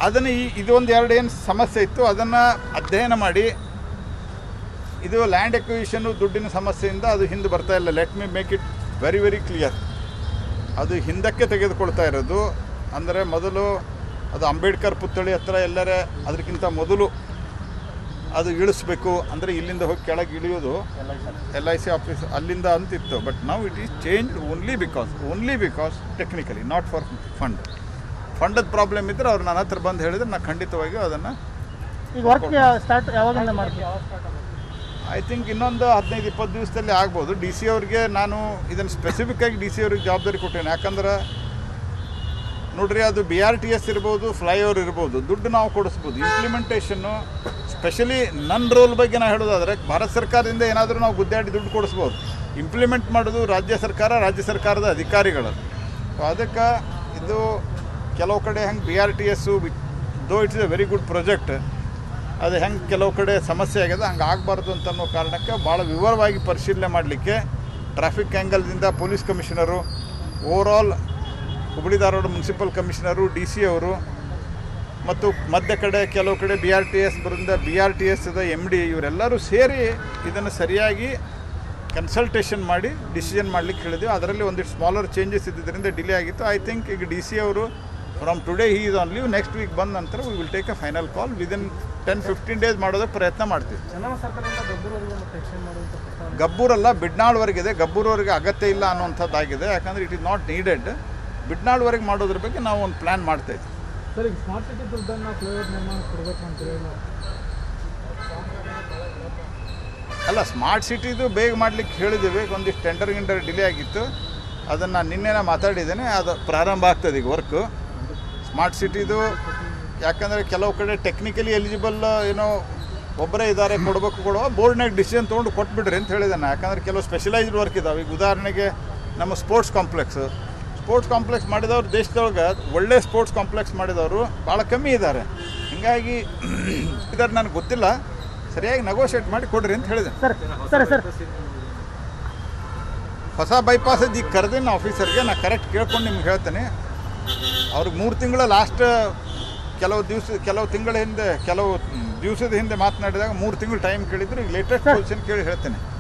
ಅದನ್ನು ಈ ಇದೊಂದು ಎರಡು ಏನು ಸಮಸ್ಯೆ ಇತ್ತು ಅದನ್ನು ಅಧ್ಯಯನ ಮಾಡಿ ಇದು ಲ್ಯಾಂಡ್ ಎಕ್ವಿಷನ್ನು ದುಡ್ಡಿನ ಸಮಸ್ಯೆಯಿಂದ ಅದು ಹಿಂದೆ ಬರ್ತಾ ಇಲ್ಲ let me make it very very clear ಅದು ಹಿಂದಕ್ಕೆ ತೆಗೆದುಕೊಳ್ತಾ ಇರೋದು ಅಂದರೆ ಮೊದಲು ಅದು ಅಂಬೇಡ್ಕರ್ ಪುತ್ಥಳಿ ಹತ್ರ ಎಲ್ಲರೇ ಅದಕ್ಕಿಂತ ಮೊದಲು ಅದು ಇಳಿಸ್ಬೇಕು ಅಂದರೆ ಇಲ್ಲಿಂದ ಹೋಗಿ ಕೆಳಗೆ ಇಳಿಯೋದು ಎಲ್ ಐ ಸಿ ಆಫೀಸ್ ಅಲ್ಲಿಂದ ಅಂತಿತ್ತು ಬಟ್ ನಾವು it is change only because only because technically not for fund ಫಂಡದ ಪ್ರಾಬ್ಲಮ್ ಇದ್ದರೆ ಅವ್ರು ನನ್ನ ಹತ್ರ ಬಂದು ಹೇಳಿದ್ರೆ ನಾನು ಖಂಡಿತವಾಗಿಯೂ ಅದನ್ನು ಈಗ ವರ್ಕ್ ಸ್ಟಾರ್ಟ್ ಯಾವಾಗಿಂದ ಮಾಡ್ತೀವಿ ಐ ಥಿಂಕ್ ಇನ್ನೊಂದು ಹದಿನೈದು ಇಪ್ಪತ್ತು ದಿವಸದಲ್ಲಿ ಆಗ್ಬೋದು ಡಿ ಸಿ ಅವ್ರಿಗೆ ನಾನು ಇದನ್ನು ಸ್ಪೆಸಿಫಿಕ್ಕಾಗಿ ಡಿ ಸಿ ಅವ್ರಿಗೆ ಜವಾಬ್ದಾರಿ ಕೊಟ್ಟೇನೆ ಯಾಕಂದ್ರೆ ನೋಡ್ರಿ ಅದು ಬಿ ಆರ್ ಟಿ ಎಸ್ ಇರ್ಬೋದು ಫ್ಲೈಓವರ್ ಇರ್ಬೋದು ದುಡ್ಡು ನಾವು ಕೊಡಿಸ್ಬೋದು ಇಂಪ್ಲಿಮೆಂಟೇಷನ್ನು ಸ್ಪೆಷಲಿ ನನ್ನ ರೋಲ್ ಬಗ್ಗೆ ನಾವು ಹೇಳೋದಾದರೆ ಭಾರತ ಸರ್ಕಾರದಿಂದ ಏನಾದರೂ ನಾವು ಗುದ್ದಾಡಿ ದುಡ್ಡು ಕೊಡಿಸ್ಬೋದು ಇಂಪ್ಲಿಮೆಂಟ್ ಮಾಡೋದು ರಾಜ್ಯ ಸರ್ಕಾರ ರಾಜ್ಯ ಸರ್ಕಾರದ ಅಧಿಕಾರಿಗಳು ಸೊ ಅದಕ್ಕೆ ಇದು ಕೆಲವು ಕಡೆ ಹೆಂಗೆ B R T S though it's a very good project ಅದು ಹೆಂಗೆ ಕೆಲವು ಕಡೆ ಸಮಸ್ಯೆ ಆಗಿದೆ ಹಂಗೆ ಆಗಬಾರ್ದು ಅಂತ ಅನ್ನೋ ಕಾರಣಕ್ಕೆ ಭಾಳ ವಿವರವಾಗಿ ಪರಿಶೀಲನೆ ಮಾಡಲಿಕ್ಕೆ ಟ್ರಾಫಿಕ್ ಆ್ಯಂಗಲ್ದಿಂದ police commissioner overall Hubballi Dharwad municipal commissioner D C ಅವರು ಮತ್ತು ಮಧ್ಯ ಕಡೆ ಕೆಲವು ಕಡೆ ಬಿ ಆರ್ ಟಿ ಎಸ್ ಬರಿಂದ B R T S M D ಇವರೆಲ್ಲರೂ ಸೇರಿ ಇದನ್ನು ಸರಿಯಾಗಿ ಕನ್ಸಲ್ಟೇಷನ್ ಮಾಡಿ ಡಿಸಿಷನ್ ಮಾಡಲಿಕ್ಕೆ ಹೇಳಿದ್ವಿ ಅದರಲ್ಲಿ ಒಂದಿಷ್ಟು ಸ್ಮಾಲರ್ ಚೇಂಜಸ್ ಇದ್ದಿದ್ದರಿಂದ ಡಿಲೇ ಆಗಿತ್ತು ಐ ಥಿಂಕ್ ಈಗ ಡಿ ಸಿ ಅವರು from today he is on leave next week ಬಂದ ನಂತರ we will take a final call within ten fifteen days ಮಾಡೋದಕ್ಕೆ ಪ್ರಯತ್ನ ಮಾಡ್ತೀವಿ ಚೆನ್ನಮ್ಮ ಸರ್ಕಾರದಿಂದ ಗಬ್ಬೂರವರೆಗೆ ಮತ್ತೆ ಎಕ್ಸ್ಟೆಂಡ್ ಮಾಡುವಂಥ ಪ್ರಸ್ತಾವ ಗಬ್ಬೂರಲ್ಲ ಬಿಡ್ನಾಳ್ವರೆಗಿದೆ ಗಬ್ಬೂರವರೆಗೆ ಅಗತ್ಯ ಇಲ್ಲ ಅನ್ನುವಂಥದ್ದಾಗಿದೆ ಯಾಕಂದರೆ ಇಟ್ ಇಸ್ ನಾಟ್ ನೀಡೆಡ್ ಬಿಡ್ನಾಳ್ವರೆಗೆ ಮಾಡೋದ್ರ ಬಗ್ಗೆ ನಾವು ಒಂದು ಪ್ಲ್ಯಾನ್ ಮಾಡ್ತಾ ಇದ್ದೀವಿ ಸರ್ ಈಗ ಸ್ಮಾರ್ಟ್ ಸಿಟಿ ದುಡ್ಡನ್ನು ಫ್ಲೈಓವರ್ ನಿರ್ಮಾಣ ಕೊಡಬೇಕು ಅಂತ ಹೇಳಿ ಅಲ್ಲ ಸ್ಮಾರ್ಟ್ ಸಿಟಿದು ಬೇಗ ಮಾಡಲಿಕ್ಕೆ ಹೇಳಿದ್ದೀವಿ ಒಂದಿಷ್ಟು ಟೆಂಡರ್ ಗಿಂಡರ್ ಡಿಲೇ ಆಗಿತ್ತು ಅದನ್ನು ನಿನ್ನೆನೇ ಮಾತಾಡಿದ್ದೇನೆ ಅದು ಪ್ರಾರಂಭ ಆಗ್ತದೆ ಈಗ ವರ್ಕು ಸ್ಮಾರ್ಟ್ ಸಿಟಿದು ಯಾಕಂದರೆ ಕೆಲವು ಕಡೆ ಟೆಕ್ನಿಕಲಿ ಎಲಿಜಿಬಲ್ ಏನೋ ಒಬ್ಬರೇ ಇದ್ದಾರೆ ಕೊಡಬೇಕು ಕೊಡುವ ಬೋರ್ಡ್ನಾಗ ಡಿಸಿಷನ್ ತೊಗೊಂಡು ಕೊಟ್ಬಿಡ್ರಿ ಅಂತ ಹೇಳಿದ್ದಾನೆ ಯಾಕಂದರೆ ಕೆಲವು ಸ್ಪೆಷಲೈಸ್ಡ್ ವರ್ಕ್ ಇದಾವೆ ಈಗ ಉದಾಹರಣೆಗೆ ನಮ್ಮ ಸ್ಪೋರ್ಟ್ಸ್ ಕಾಂಪ್ಲೆಕ್ಸ್ ಸ್ಪೋರ್ಟ್ಸ್ ಕಾಂಪ್ಲೆಕ್ಸ್ ಮಾಡಿದವ್ರು ದೇಶದೊಳಗೆ ಒಳ್ಳೆ ಸ್ಪೋರ್ಟ್ಸ್ ಕಾಂಪ್ಲೆಕ್ಸ್ ಮಾಡಿದವರು ಭಾಳ ಕಮ್ಮಿ ಇದ್ದಾರೆ ಹೀಗಾಗಿ ಇದರ ನನಗೆ ಗೊತ್ತಿಲ್ಲ ಸರಿಯಾಗಿ ನೆಗೋಷಿಯೇಟ್ ಮಾಡಿ ಕೊಡ್ರಿ ಅಂತ ಹೇಳಿದೆ ಸರ್ ಸರ್ ಸರ್ ಹೊಸ ಬೈಪಾಸ್ ಈಗ ಕರೆದಿನ ಆಫೀಸರ್ಗೆ ನಾನು ಕರೆಕ್ಟ್ ಕೇಳ್ಕೊಂಡು ನಿಮ್ಗೆ ಹೇಳ್ತೇನೆ ಅವ್ರಿಗೆ ಮೂರು ತಿಂಗಳ ಲಾಸ್ಟ್ ಕೆಲವು ದಿವಸ ಕೆಲವು ತಿಂಗಳ ಹಿಂದೆ ಕೆಲವು ದಿವಸದ ಹಿಂದೆ ಮಾತನಾಡಿದಾಗ ಮೂರು ತಿಂಗಳು ಟೈಮ್ ಕೇಳಿದ್ರು ಈಗ ಲೇಟೆಸ್ಟ್ ಪೊಸಿಷನ್ ಕೇಳಿ ಹೇಳ್ತೇನೆ